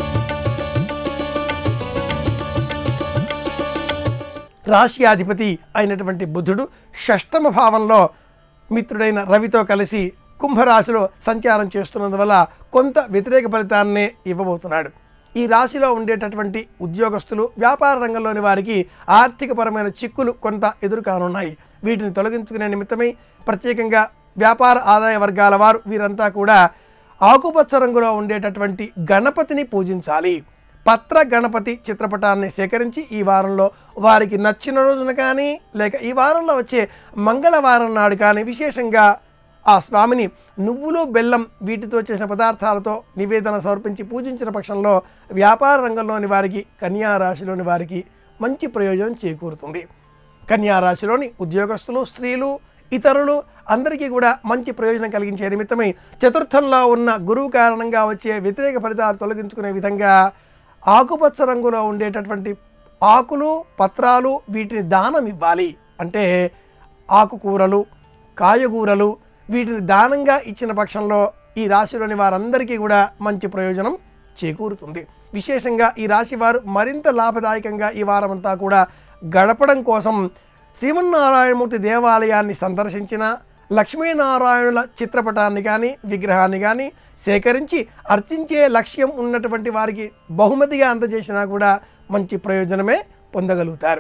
రాశ్యాధిపతి అయినటువంటి బుధుడు షష్టమ భావంలో మిత్రుడైన రవితో కలిసి కుంభరాశిలో సంచారం చేస్తున్నందువల్ల కొంత వ్యతిరేక ఫలితాన్నే ఇవ్వబోతున్నాడు ఈ రాశిలో ఉండేటటువంటి ఉద్యోగస్తులు వ్యాపార రంగంలోని వారికి ఆర్థికపరమైన చిక్కులు కొంత ఎదురు కానున్నాయి వీటిని తొలగించుకునే నిమిత్తమై ప్రత్యేకంగా వ్యాపార ఆదాయ వర్గాల వారు వీరంతా కూడా ఆకుపచ్చ రంగులో ఉండేటటువంటి గణపతిని పూజించాలి పత్ర గణపతి చిత్రపటాన్ని సేకరించి ఈ వారంలో వారికి నచ్చిన రోజున కానీ లేక ఈ వారంలో వచ్చే మంగళవారం నాడు కానీ విశేషంగా ఆ స్వామిని నువ్వులు బెల్లం వీటితో చేసిన పదార్థాలతో నివేదన సమర్పించి పూజించిన పక్షంలో వ్యాపార రంగంలోని వారికి కన్యా రాశిలోని వారికి మంచి ప్రయోజనం చేకూరుతుంది కన్యా రాశిలోని ఉద్యోగస్తులు స్త్రీలు ఇతరులు అందరికీ కూడా మంచి ప్రయోజనం కలిగించే నిమిత్తమై చతుర్థంలో ఉన్న గురువు కారణంగా వచ్చే వ్యతిరేక ఫలితాలు తొలగించుకునే విధంగా ఆకుపచ్చ రంగులో ఉండేటటువంటి ఆకులు పత్రాలు వీటిని దానం ఇవ్వాలి అంటే ఆకుకూరలు కాయగూరలు వీటిని దానంగా ఇచ్చిన పక్షంలో ఈ రాశిలోని వారందరికీ కూడా మంచి ప్రయోజనం చేకూరుతుంది విశేషంగా ఈ రాశి వారు మరింత లాభదాయకంగా ఈ వారమంతా కూడా గడపడం కోసం శ్రీమన్నారాయణమూర్తి దేవాలయాన్ని సందర్శించిన లక్ష్మీనారాయణుల చిత్రపటాన్ని కానీ విగ్రహాన్ని కానీ సేకరించి అర్చించే లక్ష్యం ఉన్నటువంటి వారికి బహుమతిగా అందజేసినా కూడా మంచి ప్రయోజనమే పొందగలుగుతారు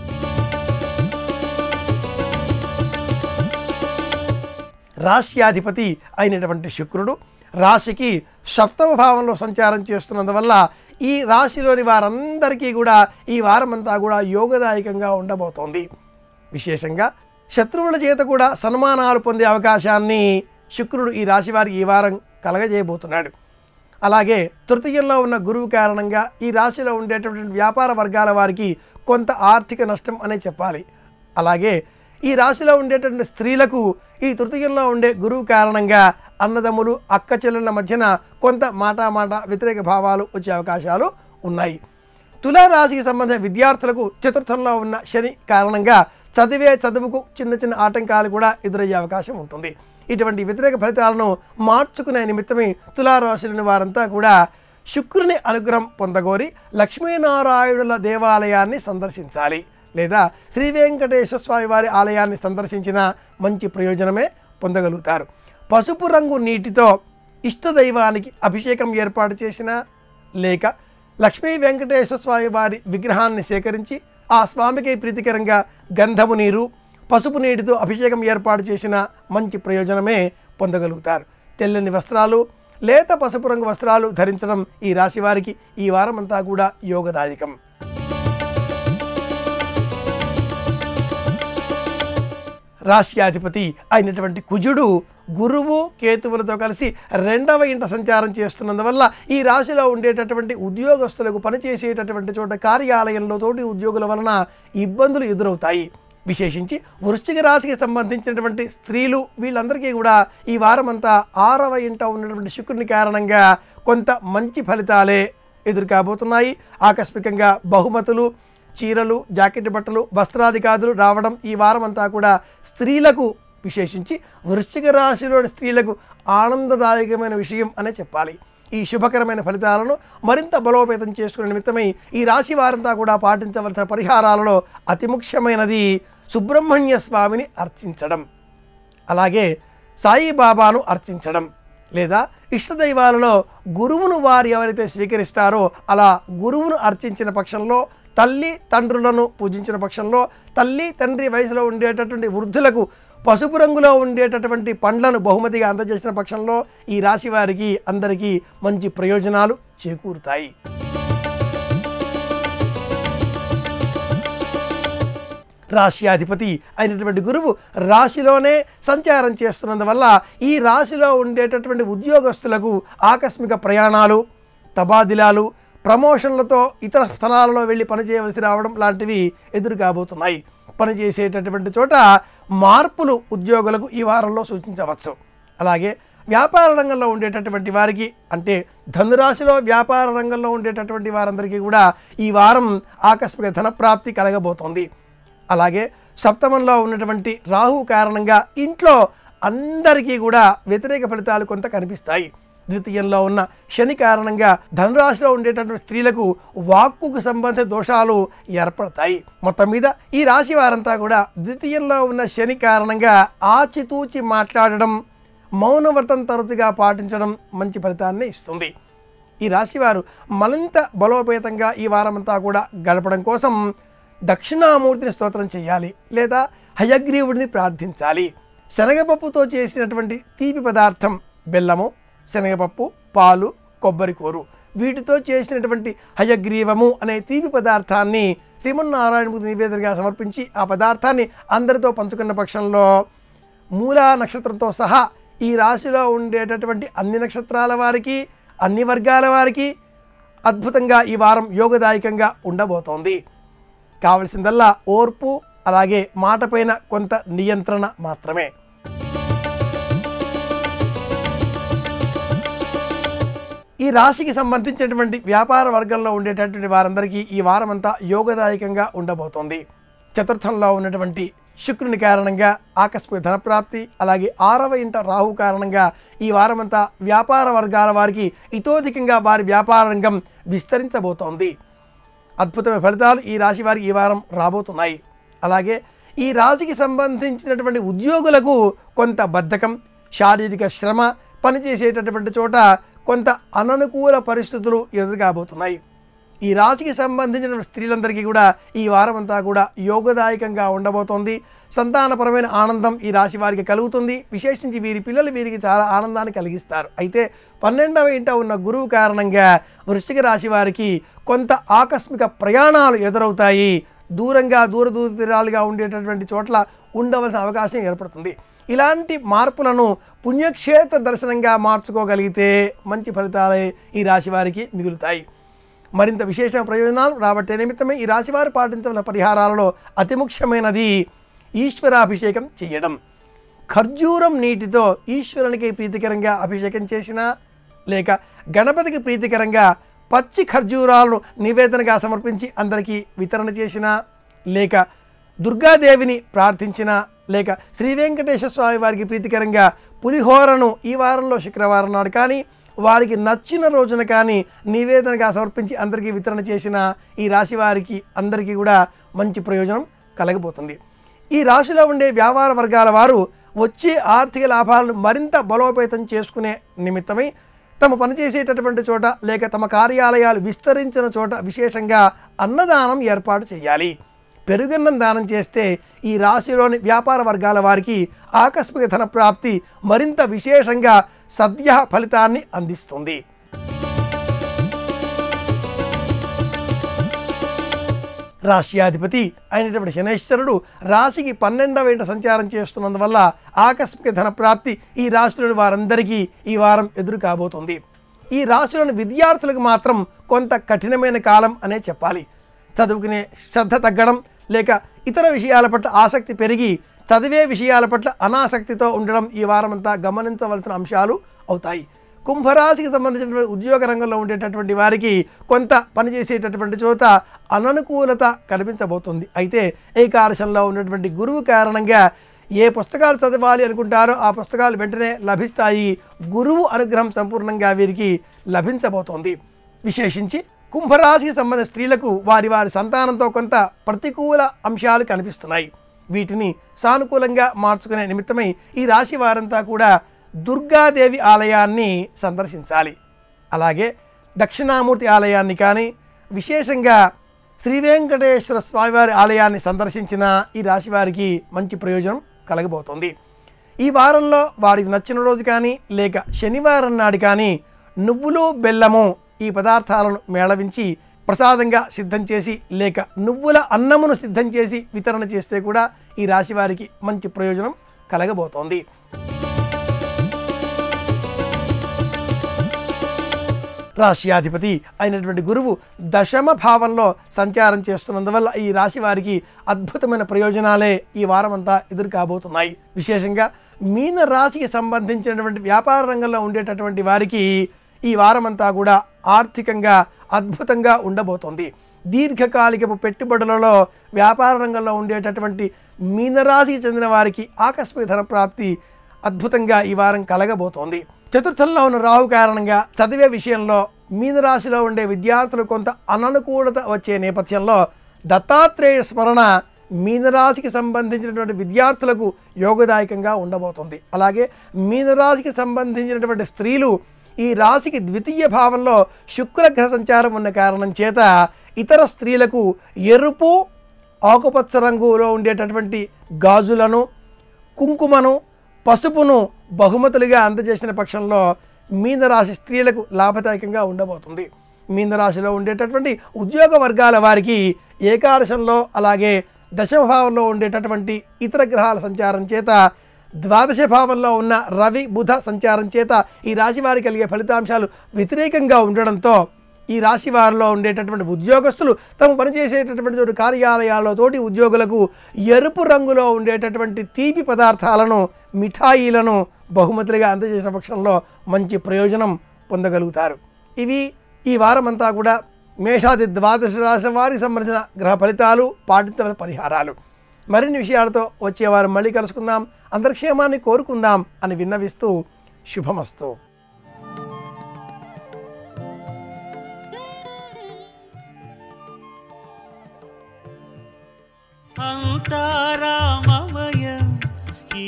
రాశ్యాధిపతి అయినటువంటి శుక్రుడు రాశికి సప్తమ భావంలో సంచారం చేస్తున్నందువల్ల ఈ రాశిలోని వారందరికీ కూడా ఈ వారమంతా కూడా యోగదాయకంగా ఉండబోతోంది విశేషంగా శత్రువుల చేత కూడా సన్మానాలు పొందే అవకాశాన్ని శుక్రుడు ఈ రాశి వారికి ఈ వారం కలగజేయబోతున్నాడు అలాగే తృతీయంలో ఉన్న గురువు కారణంగా ఈ రాశిలో ఉండేటటువంటి వ్యాపార వర్గాల వారికి కొంత ఆర్థిక నష్టం అనే చెప్పాలి అలాగే ఈ రాశిలో ఉండేటటువంటి స్త్రీలకు ఈ తృతీయంలో ఉండే గురువు కారణంగా అన్నదమ్ములు అక్క చెల్లెళ్ళ మధ్యన కొంత మాట మాట వ్యతిరేక భావాలు వచ్చే అవకాశాలు ఉన్నాయి తులారాశికి సంబంధించిన విద్యార్థులకు చతుర్థంలో ఉన్న శని కారణంగా చదివే చదువుకు చిన్న చిన్న ఆటంకాలు కూడా ఎదురయ్యే అవకాశం ఉంటుంది ఇటువంటి వ్యతిరేక ఫలితాలను మార్చుకునే నిమిత్తమే తులారాశిలోని వారంతా కూడా శుక్రుని అనుగ్రహం పొందగోరి లక్ష్మీనారాయణుల దేవాలయాన్ని సందర్శించాలి లేదా శ్రీ వెంకటేశ్వర స్వామి వారి ఆలయాన్ని సందర్శించిన మంచి ప్రయోజనమే పొందగలుగుతారు పసుపు రంగు నీటితో ఇష్టదైవానికి అభిషేకం ఏర్పాటు చేసిన లేక లక్ష్మీ వెంకటేశ్వర స్వామి వారి విగ్రహాన్ని సేకరించి ఆ స్వామికి ప్రీతికరంగా గంధము నీరు పసుపు నీటితో అభిషేకం ఏర్పాటు చేసిన మంచి ప్రయోజనమే పొందగలుగుతారు తెల్లని వస్త్రాలు లేత పసుపు రంగు వస్త్రాలు ధరించడం ఈ రాశి వారికి ఈ వారం అంతా కూడా యోగదాయకం రాశ్యాధిపతి అయినటువంటి కుజుడు గురువు కేతువులతో కలిసి రెండవ ఇంట సంచారం చేస్తున్నందువల్ల ఈ రాశిలో ఉండేటటువంటి ఉద్యోగస్తులకు పనిచేసేటటువంటి చోట కార్యాలయంలో తోటి ఉద్యోగుల వలన ఇబ్బందులు ఎదురవుతాయి విశేషించి వృశ్చిక రాశికి సంబంధించినటువంటి స్త్రీలు వీళ్ళందరికీ కూడా ఈ వారం అంతా ఆరవ ఇంట ఉన్నటువంటి శుక్రుని కారణంగా కొంత మంచి ఫలితాలే ఎదురు కాబోతున్నాయి ఆకస్మికంగా బహుమతులు చీరలు జాకెట్ బట్టలు వస్త్రాధికారులు రావడం ఈ వారం అంతా కూడా స్త్రీలకు విశేషించి వృశ్చిక రాశిలోని స్త్రీలకు ఆనందదాయకమైన విషయం అనే చెప్పాలి ఈ శుభకరమైన ఫలితాలను మరింత బలోపేతం చేసుకునే నిమిత్తమై ఈ రాశి వారంతా కూడా పాటించవలసిన పరిహారాలలో అతి ముఖ్యమైనది సుబ్రహ్మణ్య స్వామిని అర్చించడం అలాగే సాయిబాబాను అర్చించడం లేదా ఇష్టదైవాలలో గురువును వారు ఎవరైతే స్వీకరిస్తారో అలా గురువును అర్చించిన పక్షంలో తల్లి తండ్రులను పూజించిన పక్షంలో తల్లి తండ్రి వయసులో ఉండేటటువంటి వృద్ధులకు పసుపు రంగులో ఉండేటటువంటి పండ్లను బహుమతిగా అందజేసిన పక్షంలో ఈ రాశి వారికి అందరికీ మంచి ప్రయోజనాలు చేకూరుతాయి రాశ్యాధిపతి అయినటువంటి గురువు రాశిలోనే సంచారం చేస్తున్నందువల్ల ఈ రాశిలో ఉండేటటువంటి ఉద్యోగస్తులకు ఆకస్మిక ప్రయాణాలు తబాదిలాలు ప్రమోషన్లతో ఇతర స్థలాలలో వెళ్ళి పనిచేయవలసి రావడం లాంటివి ఎదురు కాబోతున్నాయి పనిచేసేటటువంటి చోట మార్పులు ఉద్యోగులకు ఈ వారంలో సూచించవచ్చు అలాగే వ్యాపార రంగంలో ఉండేటటువంటి వారికి అంటే ధనురాశిలో వ్యాపార రంగంలో ఉండేటటువంటి వారందరికీ కూడా ఈ వారం ఆకస్మిక ధనప్రాప్తి కలగబోతోంది అలాగే సప్తమంలో ఉన్నటువంటి రాహు కారణంగా ఇంట్లో అందరికీ కూడా వ్యతిరేక ఫలితాలు కొంత కనిపిస్తాయి ద్వితీయంలో ఉన్న శని కారణంగా ధనురాశిలో ఉండేటటువంటి స్త్రీలకు వాక్కుకు సంబంధించిన దోషాలు ఏర్పడతాయి మొత్తం మీద ఈ రాశి వారంతా కూడా ద్వితీయంలో ఉన్న శని కారణంగా ఆచితూచి మాట్లాడడం మౌనవ్రతం తరచుగా పాటించడం మంచి ఫలితాన్ని ఇస్తుంది ఈ రాశివారు మరింత బలోపేతంగా ఈ వారమంతా కూడా గడపడం కోసం దక్షిణామూర్తిని స్తోత్రం చేయాలి లేదా హయగ్రీవుడిని ప్రార్థించాలి శనగపప్పుతో చేసినటువంటి తీపి పదార్థం బెల్లము శనగపప్పు పాలు కొబ్బరి కూరు వీటితో చేసినటువంటి హయగ్రీవము అనే తీపి పదార్థాన్ని శ్రీమన్నారాయణమూర్తి నివేదనగా సమర్పించి ఆ పదార్థాన్ని అందరితో పంచుకున్న పక్షంలో మూలా నక్షత్రంతో సహా ఈ రాశిలో ఉండేటటువంటి అన్ని నక్షత్రాల వారికి అన్ని వర్గాల వారికి అద్భుతంగా ఈ వారం యోగదాయకంగా ఉండబోతోంది కావలసిందల్లా ఓర్పు అలాగే మాటపైన కొంత నియంత్రణ మాత్రమే ఈ రాశికి సంబంధించినటువంటి వ్యాపార వర్గంలో ఉండేటటువంటి వారందరికీ ఈ వారం అంతా యోగదాయకంగా ఉండబోతోంది చతుర్థంలో ఉన్నటువంటి శుక్రుని కారణంగా ఆకస్మిక ధనప్రాప్తి అలాగే ఆరవ ఇంట రాహు కారణంగా ఈ వారమంతా వ్యాపార వర్గాల వారికి ఇతోధికంగా వారి వ్యాపార రంగం విస్తరించబోతోంది అద్భుతమైన ఫలితాలు ఈ రాశి వారికి ఈ వారం రాబోతున్నాయి అలాగే ఈ రాశికి సంబంధించినటువంటి ఉద్యోగులకు కొంత బద్ధకం శారీరక శ్రమ పనిచేసేటటువంటి చోట కొంత అననుకూల పరిస్థితులు ఎదురుకాబోతున్నాయి ఈ రాశికి సంబంధించిన స్త్రీలందరికీ కూడా ఈ వారం అంతా కూడా యోగదాయకంగా ఉండబోతోంది సంతానపరమైన ఆనందం ఈ రాశి వారికి కలుగుతుంది విశేషించి వీరి పిల్లలు వీరికి చాలా ఆనందాన్ని కలిగిస్తారు అయితే పన్నెండవ ఇంట ఉన్న గురువు కారణంగా వృశ్చిక రాశి వారికి కొంత ఆకస్మిక ప్రయాణాలు ఎదురవుతాయి దూరంగా దూర దూర తీరాలుగా ఉండేటటువంటి చోట్ల ఉండవలసిన అవకాశం ఏర్పడుతుంది ఇలాంటి మార్పులను పుణ్యక్షేత్ర దర్శనంగా మార్చుకోగలిగితే మంచి ఫలితాలే ఈ రాశి వారికి మిగులుతాయి మరింత విశేష ప్రయోజనాలు రాబట్టే నిమిత్తమే ఈ రాశివారు పాటించవలసిన పరిహారాలలో అతి ముఖ్యమైనది ఈశ్వరాభిషేకం చేయడం ఖర్జూరం నీటితో ఈశ్వరునికి ప్రీతికరంగా అభిషేకం చేసినా లేక గణపతికి ప్రీతికరంగా పచ్చి ఖర్జూరాలను నివేదనగా సమర్పించి అందరికీ వితరణ చేసినా లేక దుర్గాదేవిని ప్రార్థించిన లేక శ్రీ వెంకటేశ్వర స్వామి వారికి ప్రీతికరంగా పులిహోరను ఈ వారంలో శుక్రవారం నాడు కానీ వారికి నచ్చిన రోజున కానీ నివేదనగా సమర్పించి అందరికీ వితరణ చేసిన ఈ రాశి వారికి అందరికీ కూడా మంచి ప్రయోజనం కలగబోతుంది ఈ రాశిలో ఉండే వ్యాపార వర్గాల వారు వచ్చే ఆర్థిక లాభాలను మరింత బలోపేతం చేసుకునే నిమిత్తమై తమ పనిచేసేటటువంటి చోట లేక తమ కార్యాలయాలు విస్తరించిన చోట విశేషంగా అన్నదానం ఏర్పాటు చేయాలి పెరుగన్నం దానం చేస్తే ఈ రాశిలోని వ్యాపార వర్గాల వారికి ఆకస్మిక ధన ప్రాప్తి మరింత విశేషంగా సద్య ఫలితాన్ని అందిస్తుంది రాశ్యాధిపతి అయినటువంటి శనేశ్వరుడు రాశికి పన్నెండవ ఏట సంచారం చేస్తున్నందువల్ల ఆకస్మిక ధన ప్రాప్తి ఈ రాశిలోని వారందరికీ ఈ వారం ఎదురు కాబోతుంది ఈ రాశిలోని విద్యార్థులకు మాత్రం కొంత కఠినమైన కాలం అనే చెప్పాలి చదువుకునే శ్రద్ధ తగ్గడం లేక ఇతర విషయాల పట్ల ఆసక్తి పెరిగి చదివే విషయాల పట్ల అనాసక్తితో ఉండడం ఈ వారమంతా గమనించవలసిన అంశాలు అవుతాయి కుంభరాశికి సంబంధించినటువంటి ఉద్యోగ రంగంలో ఉండేటటువంటి వారికి కొంత పనిచేసేటటువంటి చోట అననుకూలత కనిపించబోతుంది అయితే ఏకాదశంలో ఉన్నటువంటి గురువు కారణంగా ఏ పుస్తకాలు చదవాలి అనుకుంటారో ఆ పుస్తకాలు వెంటనే లభిస్తాయి గురువు అనుగ్రహం సంపూర్ణంగా వీరికి లభించబోతోంది విశేషించి కుంభరాశికి సంబంధించిన స్త్రీలకు వారి వారి సంతానంతో కొంత ప్రతికూల అంశాలు కనిపిస్తున్నాయి వీటిని సానుకూలంగా మార్చుకునే నిమిత్తమై ఈ రాశి వారంతా కూడా దుర్గాదేవి ఆలయాన్ని సందర్శించాలి అలాగే దక్షిణామూర్తి ఆలయాన్ని కానీ విశేషంగా శ్రీ వెంకటేశ్వర స్వామివారి ఆలయాన్ని సందర్శించిన ఈ రాశి వారికి మంచి ప్రయోజనం కలగబోతోంది ఈ వారంలో వారికి నచ్చిన రోజు కానీ లేక శనివారం నాడు కానీ నువ్వులు బెల్లము ఈ పదార్థాలను మేళవించి ప్రసాదంగా సిద్ధం చేసి లేక నువ్వుల అన్నమును సిద్ధం చేసి వితరణ చేస్తే కూడా ఈ రాశి వారికి మంచి ప్రయోజనం కలగబోతోంది రాశ్యాధిపతి అయినటువంటి గురువు దశమ భావంలో సంచారం చేస్తున్నందువల్ల ఈ రాశి వారికి అద్భుతమైన ప్రయోజనాలే ఈ వారమంతా ఎదురు కాబోతున్నాయి విశేషంగా మీన రాశికి సంబంధించినటువంటి వ్యాపార రంగంలో ఉండేటటువంటి వారికి ఈ వారమంతా కూడా ఆర్థికంగా అద్భుతంగా ఉండబోతోంది దీర్ఘకాలికపు పెట్టుబడులలో వ్యాపార రంగంలో ఉండేటటువంటి మీనరాశికి చెందిన వారికి ఆకస్మిక ధన ప్రాప్తి అద్భుతంగా ఈ వారం కలగబోతోంది చతుర్థంలో ఉన్న రాహు కారణంగా చదివే విషయంలో మీనరాశిలో ఉండే విద్యార్థులు కొంత అననుకూలత వచ్చే నేపథ్యంలో దత్తాత్రేయ స్మరణ మీనరాశికి సంబంధించినటువంటి విద్యార్థులకు యోగదాయకంగా ఉండబోతుంది అలాగే మీనరాశికి సంబంధించినటువంటి స్త్రీలు ఈ రాశికి ద్వితీయ భావంలో శుక్రగ్రహ సంచారం ఉన్న కారణం చేత ఇతర స్త్రీలకు ఎరుపు ఆకుపచ్చ రంగులో ఉండేటటువంటి గాజులను కుంకుమను పసుపును బహుమతులుగా అందజేసిన పక్షంలో మీనరాశి స్త్రీలకు లాభదాయకంగా ఉండబోతుంది మీనరాశిలో ఉండేటటువంటి ఉద్యోగ వర్గాల వారికి ఏకాదశంలో అలాగే దశభావంలో ఉండేటటువంటి ఇతర గ్రహాల సంచారం చేత ద్వాదశ భావంలో ఉన్న రవి బుధ సంచారం చేత ఈ రాశి వారికి కలిగే ఫలితాంశాలు వ్యతిరేకంగా ఉండడంతో ఈ రాశి వారిలో ఉండేటటువంటి ఉద్యోగస్తులు తమ పనిచేసేటటువంటి చోటు కార్యాలయాల్లో తోటి ఉద్యోగులకు ఎరుపు రంగులో ఉండేటటువంటి తీపి పదార్థాలను మిఠాయిలను బహుమతులుగా అందజేసిన పక్షంలో మంచి ప్రయోజనం పొందగలుగుతారు ఇవి ఈ వారమంతా కూడా మేషాది ద్వాదశ రాశి వారికి సంబంధించిన గ్రహ ఫలితాలు పాటించవలసిన పరిహారాలు మరిన్ని విషయాలతో వచ్చేవారం మళ్ళీ కలుసుకుందాం అంతర్క్షేమాన్ని కోరుకుందాం అని విన్నవిస్తూ శుభమస్తు అంతారామమయం ఈ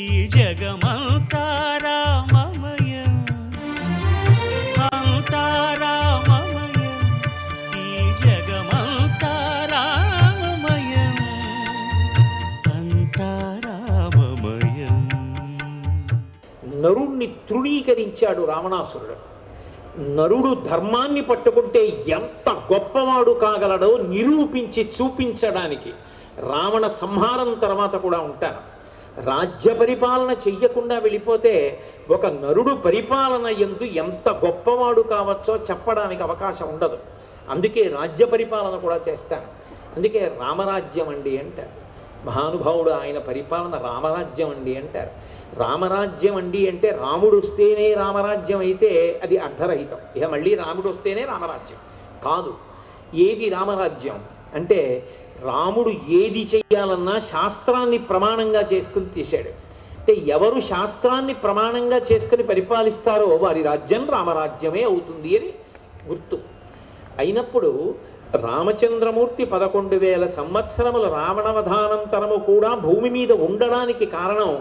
జగమంతారామమయం అంతారామమయం ఈ జగమంతారామమయం అంతారామమయం నరుణ్ణి తృణీకరించాడు రావణాసురుడు నరుడు ధర్మాన్ని పట్టుకుంటే ఎంత గొప్పవాడు కాగలడో నిరూపించి చూపించడానికి రావణ సంహారం తర్వాత కూడా ఉంటాను రాజ్య పరిపాలన చెయ్యకుండా వెళ్ళిపోతే ఒక నరుడు పరిపాలన ఎందు ఎంత గొప్పవాడు కావచ్చో చెప్పడానికి అవకాశం ఉండదు అందుకే రాజ్య పరిపాలన కూడా చేస్తాను అందుకే రామరాజ్యం అండి అంటారు మహానుభావుడు ఆయన పరిపాలన రామరాజ్యం అండి అంటారు రామరాజ్యం అండి అంటే రాముడు వస్తేనే రామరాజ్యం అయితే అది అర్ధరహితం ఇక మళ్ళీ రాముడు వస్తేనే రామరాజ్యం కాదు ఏది రామరాజ్యం అంటే రాముడు ఏది చెయ్యాలన్నా శాస్త్రాన్ని ప్రమాణంగా చేసుకుని తీశాడు అంటే ఎవరు శాస్త్రాన్ని ప్రమాణంగా చేసుకుని పరిపాలిస్తారో వారి రాజ్యం రామరాజ్యమే అవుతుంది అని గుర్తు అయినప్పుడు రామచంద్రమూర్తి పదకొండు వేల సంవత్సరముల రావణవధానంతరము కూడా భూమి మీద ఉండడానికి కారణం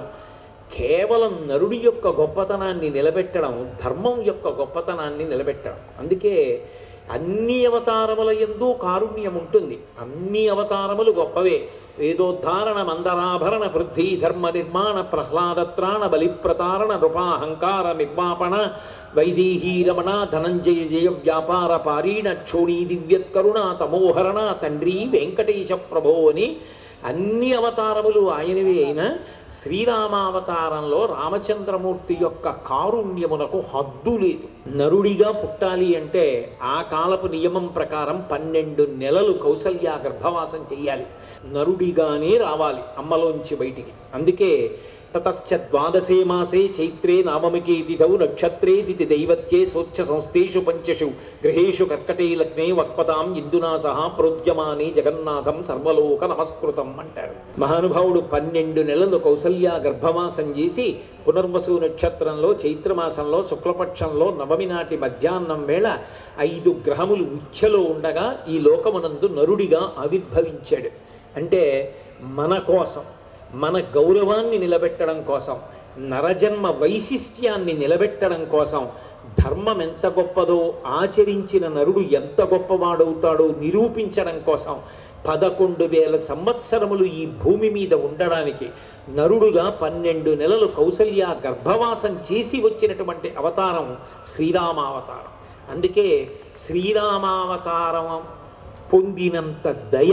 కేవలం నరుడి యొక్క గొప్పతనాన్ని నిలబెట్టడం ధర్మం యొక్క గొప్పతనాన్ని నిలబెట్టడం అందుకే అన్ని అవతారముల ఎందు కారుణ్యం ఉంటుంది అన్ని అవతారములు గొప్పవే వేదోద్ధారణ మందరాభరణ వృద్ధి ధర్మ నిర్మాణ ప్రహ్లాదత్రాణ బలిప్రతారణ నృపాహంకార నిర్మాపణ వైదేహీ రమణ ధనంజయ జయ వ్యాపార పారీణ క్షోణీ దివ్యత్కరుణ తమోహరణ తండ్రి వెంకటేశ ప్రభో అని అన్ని అవతారములు ఆయనవి అయినా శ్రీరామావతారంలో రామచంద్రమూర్తి యొక్క కారుణ్యమునకు హద్దు లేదు నరుడిగా పుట్టాలి అంటే ఆ కాలపు నియమం ప్రకారం పన్నెండు నెలలు కౌసల్య గర్భవాసం చెయ్యాలి నరుడిగానే రావాలి అమ్మలోంచి బయటికి అందుకే తతశ్చ ద్వాదశే మాసే చైత్రే నామమికే తిథౌ నక్షత్రే తిథి దైవత్యే సోచ్ఛ సంస్థేషు పంచషు గృహేషు కర్కటే లగ్నే వక్పతాం ఇందునా సహా ప్రోద్యమానే జగన్నాథం సర్వలోక నమస్కృతం అంటారు మహానుభావుడు పన్నెండు నెలలు కౌసల్య గర్భవాసం చేసి పునర్వసు నక్షత్రంలో చైత్రమాసంలో శుక్లపక్షంలో నవమి నాటి మధ్యాహ్నం వేళ ఐదు గ్రహములు ఉచ్ఛలో ఉండగా ఈ లోకమునందు నరుడిగా ఆవిర్భవించాడు అంటే మన కోసం మన గౌరవాన్ని నిలబెట్టడం కోసం నరజన్మ వైశిష్ట్యాన్ని నిలబెట్టడం కోసం ధర్మం ఎంత గొప్పదో ఆచరించిన నరుడు ఎంత గొప్పవాడవుతాడో నిరూపించడం కోసం పదకొండు వేల సంవత్సరములు ఈ భూమి మీద ఉండడానికి నరుడుగా పన్నెండు నెలలు కౌసల్య గర్భవాసం చేసి వచ్చినటువంటి అవతారం శ్రీరామావతారం అందుకే శ్రీరామావతారం పొందినంత దయ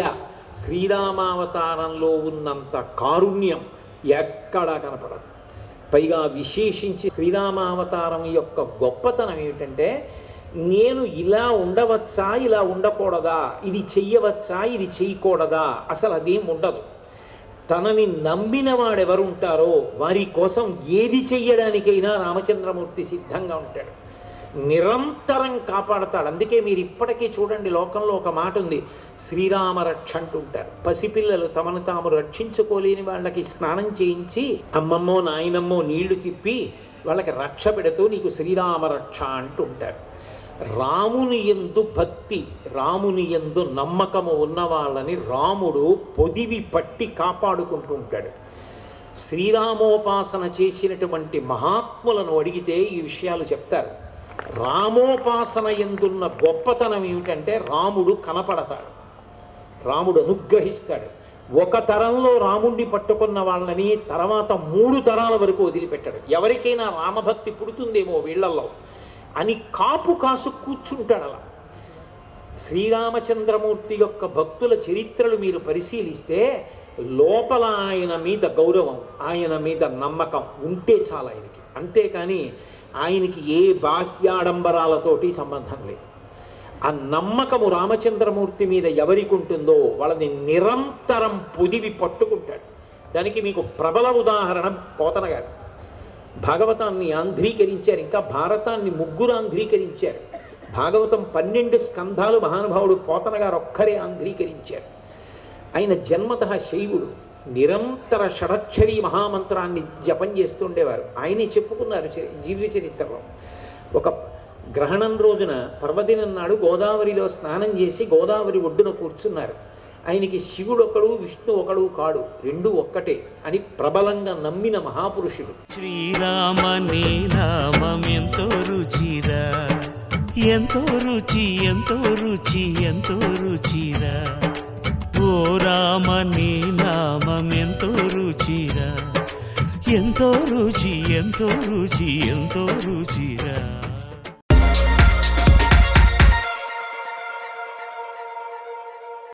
శ్రీరామావతారంలో ఉన్నంత కారుణ్యం ఎక్కడా కనపడదు పైగా విశేషించి శ్రీరామావతారం యొక్క గొప్పతనం ఏమిటంటే నేను ఇలా ఉండవచ్చా ఇలా ఉండకూడదా ఇది చెయ్యవచ్చా ఇది చేయకూడదా అసలు అదేం ఉండదు తనని నమ్మిన వాడెవరుంటారో వారి కోసం ఏది చెయ్యడానికైనా రామచంద్రమూర్తి సిద్ధంగా ఉంటాడు నిరంతరం కాపాడతాడు అందుకే మీరు ఇప్పటికీ చూడండి లోకంలో ఒక మాట ఉంది శ్రీరామ రక్ష అంటుంటారు పసిపిల్లలు తమను తాము రక్షించుకోలేని వాళ్ళకి స్నానం చేయించి అమ్మమ్మో నాయనమ్మో నీళ్లు తిప్పి వాళ్ళకి రక్ష పెడుతూ నీకు శ్రీరామ రక్ష అంటుంటారు రాముని ఎందు భక్తి రాముని ఎందు నమ్మకము ఉన్న వాళ్ళని రాముడు పొదివి పట్టి కాపాడుకుంటూ ఉంటాడు శ్రీరామోపాసన చేసినటువంటి మహాత్ములను అడిగితే ఈ విషయాలు చెప్తారు రామోపాసన ఎందున్న గొప్పతనం ఏమిటంటే రాముడు కనపడతాడు రాముడు అనుగ్రహిస్తాడు ఒక తరంలో రాముణ్ణి పట్టుకున్న వాళ్ళని తర్వాత మూడు తరాల వరకు వదిలిపెట్టాడు ఎవరికైనా రామభక్తి పుడుతుందేమో వీళ్ళల్లో అని కాపు కాసు కూర్చుంటాడు అలా శ్రీరామచంద్రమూర్తి యొక్క భక్తుల చరిత్రలు మీరు పరిశీలిస్తే లోపల ఆయన మీద గౌరవం ఆయన మీద నమ్మకం ఉంటే చాలా ఆయనకి అంతేకాని ఆయనకి ఏ బాహ్యాడంబరాలతోటి సంబంధం లేదు ఆ నమ్మకము రామచంద్రమూర్తి మీద ఎవరికి ఉంటుందో వాళ్ళని నిరంతరం పొదివి పట్టుకుంటాడు దానికి మీకు ప్రబల ఉదాహరణ పోతన గారు భాగవతాన్ని ఆంధ్రీకరించారు ఇంకా భారతాన్ని ముగ్గురు ఆంధ్రీకరించారు భాగవతం పన్నెండు స్కంధాలు మహానుభావుడు పోతన గారు ఒక్కరే ఆంధ్రీకరించారు ఆయన జన్మత శైవుడు నిరంతర షడక్షరి మహామంత్రాన్ని జపం చేస్తుండేవారు ఆయనే చెప్పుకున్నారు చరి- జీవిత చరిత్రలో ఒక గ్రహణం రోజున పర్వదినం నాడు గోదావరిలో స్నానం చేసి గోదావరి ఒడ్డున కూర్చున్నారు ఆయనకి శివుడు ఒకడు విష్ణు ఒకడు కాడు రెండు ఒక్కటే అని ప్రబలంగా నమ్మిన మహాపురుషుడు శ్రీరామ నీ నామం ఎంతో రుచిరా ఎంతో రుచి ఎంతో రుచి ఎంతో రుచిరా ఓ రామ నీ నామం ఎంతో రుచిరా ఎంతో రుచి ఎంతో రుచి ఎంతో రుచిరా